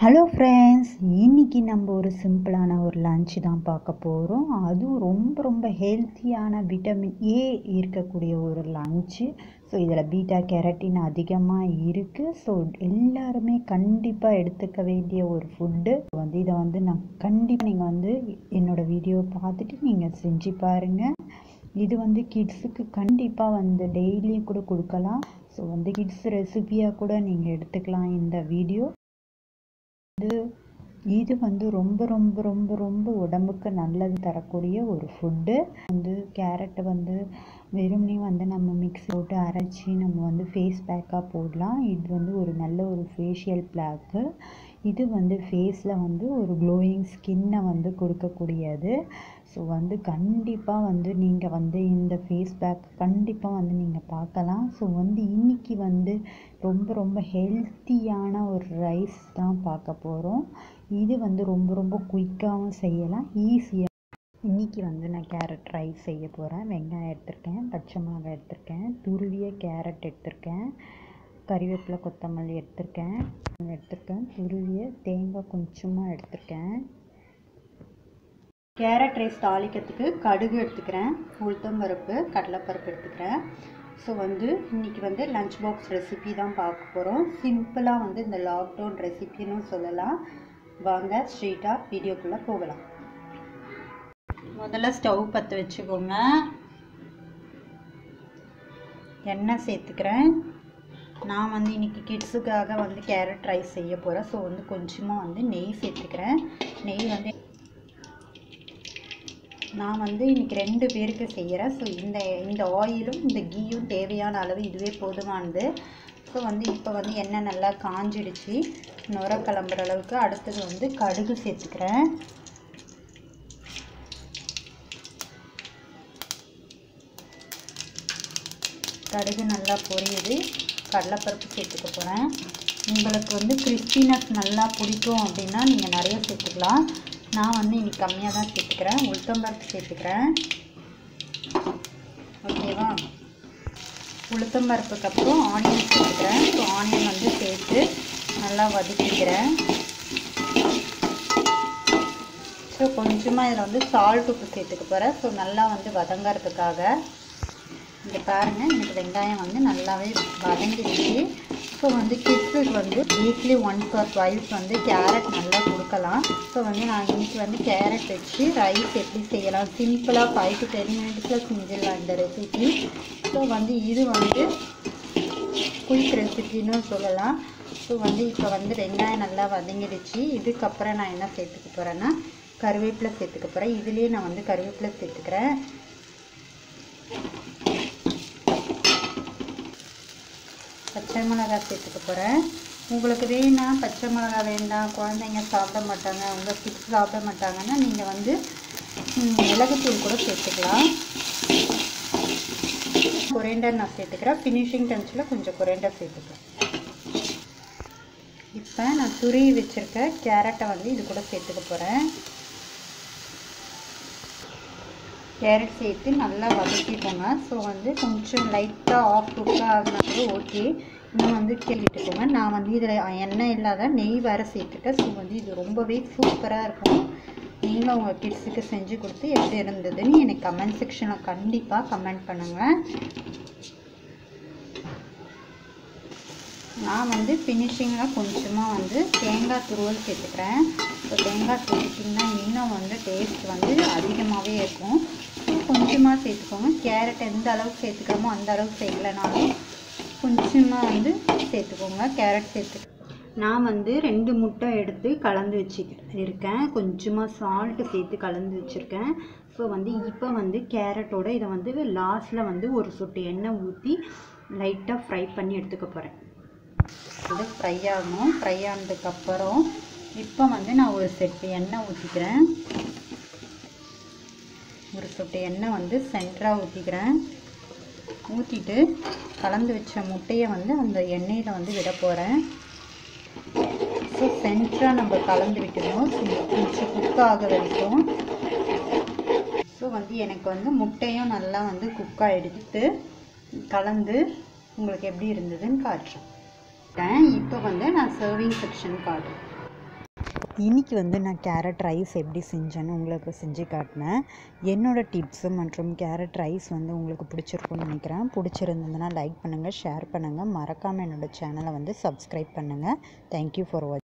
hello friends இன்னைக்கு நம்ம ஒரு சிம்பிளான ஒரு லஞ்ச் தான் பார்க்க போகிறோம் அதுவும் ரொம்ப ரொம்ப ஹெல்த்தியான விட்டமின் ஏ இருக்கக்கூடிய ஒரு லஞ்சு ஸோ இதில் பீட்டா கேரட்டின் அதிகமாக இருக்குது ஸோ எல்லாருமே கண்டிப்பாக எடுத்துக்க வேண்டிய ஒரு ஃபுட்டு வந்து இதை வந்து நான் கண்டிப்பாக நீங்கள் வந்து என்னோடய வீடியோ பார்த்துட்டு நீங்கள் செஞ்சு பாருங்கள் இது வந்து கிட்ஸுக்கு கண்டிப்பாக வந்து டெய்லியும் கூட கொடுக்கலாம் ஸோ வந்து கிட்ஸ் ரெசிபியாக கூட நீங்கள் எடுத்துக்கலாம் இந்த வீடியோ வந்து இது வந்து ரொம்ப ரொம்ப ரொம்ப ரொம்ப உடம்புக்கு நல்லது தரக்கூடிய ஒரு ஃபுட்டு வந்து கேரட்டை வந்து வெறுமனே வந்து நம்ம மிக்ஸி போட்டு அரைச்சி நம்ம வந்து ஃபேஸ் பேக்காக போடலாம் இது வந்து ஒரு நல்ல ஒரு ஃபேஷியல் பேக்கு இது வந்து ஃபேஸில் வந்து ஒரு க்ளோயிங் ஸ்கின்னை வந்து கொடுக்கக்கூடியது ஸோ வந்து கண்டிப்பாக வந்து நீங்கள் வந்து இந்த ஃபேஸ் பேக் கண்டிப்பாக வந்து நீங்கள் பார்க்கலாம் ஸோ வந்து இன்றைக்கி வந்து ரொம்ப ரொம்ப ஹெல்த்தியான ஒரு ரைஸ் தான் பார்க்க போகிறோம் இது வந்து ரொம்ப ரொம்ப குயிக்காகவும் செய்யலாம் ஈஸியாக இன்றைக்கி வந்து நான் கேரட் ரைஸ் செய்ய போகிறேன் வெங்காயம் எடுத்திருக்கேன் பச்சை மிளகாய் எடுத்திருக்கேன் துருவிய கேரட் எடுத்திருக்கேன் கறிவேப்பிலை கொத்தமல்லி எடுத்திருக்கேன் எடுத்திருக்கேன் துருவிய தேங்காய் கொஞ்சமாக எடுத்திருக்கேன் கேரட் ரைஸ் தாளிக்கிறதுக்கு கடுகு எடுத்துக்கிறேன் உளுத்தம்பருப்பு கடலைப்பருப்பு எடுத்துக்கிறேன் ஸோ வந்து இன்றைக்கி வந்து லஞ்ச் பாக்ஸ் ரெசிபி தான் பார்க்க போகிறோம் சிம்பிளாக வந்து இந்த லாக்டவுன் ரெசிபின்னு சொல்லலாம் வாங்க ஸ்ட்ரெயிட்டாக வீடியோக்குள்ளே போகலாம் முதல்ல ஸ்டவ் பற்ற வச்சுக்கோங்க எண்ணெய் சேர்த்துக்கிறேன் நான் வந்து இன்றைக்கி கிட்ஸுக்காக வந்து கேரட் ரைஸ் செய்ய போகிறேன் ஸோ வந்து கொஞ்சமாக வந்து நெய் சேர்த்துக்கிறேன் நெய் வந்து நான் வந்து இன்றைக்கி ரெண்டு பேருக்கு செய்கிறேன் ஸோ இந்த இந்த ஆயிலும் இந்த கீயும் தேவையான அளவு இதுவே போதுமானது ஸோ வந்து இப்போ வந்து எண்ணெய் நல்லா காஞ்சிடுச்சு நுர கிளம்புற அளவுக்கு அடுத்தது வந்து கடுகு சேர்த்துக்கிறேன் கடுகு நல்லா பொரியுது கடலைப்பருப்பு சேர்த்துக்க போகிறேன் உங்களுக்கு வந்து கிறிஸ்பினஸ் நல்லா பிடிக்கும் அப்படின்னா நீங்கள் நிறைய சேர்த்துக்கலாம் நான் வந்து இன்னைக்கு கம்மியாக தான் சேர்த்துக்கிறேன் உளுத்தம்பருப்பு சேர்த்துக்கிறேன் ஓகேவா உளுத்தம்பருப்புக்கு அப்புறம் ஆனியன் சேர்த்துக்கிறேன் ஸோ ஆனியன் வந்து சேர்த்து நல்லா வதக்கிக்கிறேன் ஸோ கொஞ்சமாக இதில் வந்து சால்ட் உப்பு சேர்த்துக்க போகிறேன் ஸோ நல்லா வந்து வதங்கிறதுக்காக இங்கே பாருங்கள் எனக்கு வெங்காயம் வந்து நல்லாவே வதங்கிடுச்சு ஸோ வந்து கிட்ஸுக்கு வந்து வீக்லி ஒன்ஸ் ஆர் ட்வைஸ் வந்து கேரட் நல்லா கொடுக்கலாம் ஸோ வந்து நான் இன்றைக்கி வந்து கேரட் வச்சு ரைஸ் எப்படி செய்யலாம் சிம்பிளாக ஃபைவ் டு டென் மினிட்ஸில் செஞ்சிடலாம் இந்த ரெசிபி ஸோ வந்து இது வந்து குயிக் ரெசிபின்னு சொல்லலாம் ஸோ வந்து இப்போ வந்து வெங்காயம் நல்லா வதங்கிடுச்சு இதுக்கப்புறம் நான் என்ன சேர்த்துக்க போகிறேன்னா கருவேப்பிலை சேர்த்துக்க போகிறேன் இதுலேயே நான் வந்து கருவேப்பிலை சேர்த்துக்கிறேன் பச்சை மிளகாய் சேர்த்துக்க போகிறேன் உங்களுக்கு வேணா பச்சை மிளகாய் வேண்டாம் குழந்தைங்க சாப்பிட மாட்டாங்க உங்கள் கிட்ஸ் சாப்பிட மாட்டாங்கன்னா நீங்கள் வந்து மிளகுத்தூள் கூட சேர்த்துக்கலாம் கொரேண்டர் நான் சேர்த்துக்கிறேன் ஃபினிஷிங் டென்ஸில் கொஞ்சம் கொரேண்டர் சேர்த்துக்கிறேன் இப்போ நான் துருவி வச்சுருக்க கேரட்டை வந்து இது கூட சேர்த்துக்க போகிறேன் கேரட் சேர்த்து நல்லா வதக்கிக்கோங்க ஸோ வந்து கொஞ்சம் லைட்டாக ஆஃப் குக்காக ஆகினாலும் ஓகே இன்னும் வந்து கேட்டுக்கோங்க நான் வந்து இதில் எண்ணெய் இல்லாத நெய் வேறு சேர்த்துட்டேன் ஸோ வந்து இது ரொம்பவே சூப்பராக இருக்கும் நீங்களும் உங்கள் கிட்ஸுக்கு செஞ்சு கொடுத்து எப்படி இருந்ததுன்னு எனக்கு கமெண்ட் செக்ஷனில் கண்டிப்பாக கமெண்ட் பண்ணுங்கள் நான் வந்து ஃபினிஷிங்கில் கொஞ்சமாக வந்து தேங்காய் துருவல் சேர்த்துக்கிறேன் ஸோ தேங்காய் சேர்த்துட்டிங்கன்னா இன்னும் வந்து டேஸ்ட் வந்து அதிகமாகவே இருக்கும் கொஞ்சமாக சேர்த்துக்கோங்க கேரட் எந்த அளவுக்கு சேர்த்துக்கிறோமோ அந்த அளவுக்கு சேர்க்கலனாலும் கொஞ்சமாக வந்து சேர்த்துக்கோங்க கேரட் சேர்த்து நான் வந்து ரெண்டு முட்டை எடுத்து கலந்து வச்சு இருக்கேன் கொஞ்சமாக சால்ட்டு சேர்த்து கலந்து வச்சுருக்கேன் ஸோ வந்து இப்போ வந்து கேரட்டோட இதை வந்து லாஸ்ட்டில் வந்து ஒரு சொட்டு எண்ணெய் ஊற்றி லைட்டாக ஃப்ரை பண்ணி எடுத்துக்க போகிறேன் இது ஃப்ரை ஆகணும் ஃப்ரை ஆனதுக்கப்புறம் இப்போ வந்து நான் ஒரு செட்டு எண்ணெய் ஊற்றிக்கிறேன் ஒரு சொட்டு எண்ணெய் வந்து சென்டராக ஊற்றிக்கிறேன் ஊற்றிட்டு கலந்து வச்ச முட்டையை வந்து அந்த எண்ணெயில் வந்து விட போகிறேன் ஸோ சென்டராக நம்ம கலந்து விட்டுருவோம் கொஞ்சம் குக் ஆக வரைக்கும் ஸோ வந்து எனக்கு வந்து முட்டையும் நல்லா வந்து குக் ஆகிடுத்து கலந்து உங்களுக்கு எப்படி இருந்ததுன்னு காட்டுறேன் இப்போ வந்து நான் சர்விங் செக்ஷன் காட்டுறேன் இன்றைக்கி வந்து நான் கேரட் ரைஸ் எப்படி செஞ்சேன்னு உங்களுக்கு செஞ்சு காட்டினேன் என்னோடய டிப்ஸு மற்றும் கேரட் ரைஸ் வந்து உங்களுக்கு பிடிச்சிருக்குன்னு நினைக்கிறேன் பிடிச்சிருந்ததுன்னா லைக் பண்ணுங்கள் ஷேர் பண்ணுங்கள் மறக்காமல் என்னோடய சேனலை வந்து சப்ஸ்கிரைப் பண்ணுங்கள் தேங்க்யூ ஃபார் வாட்சிங்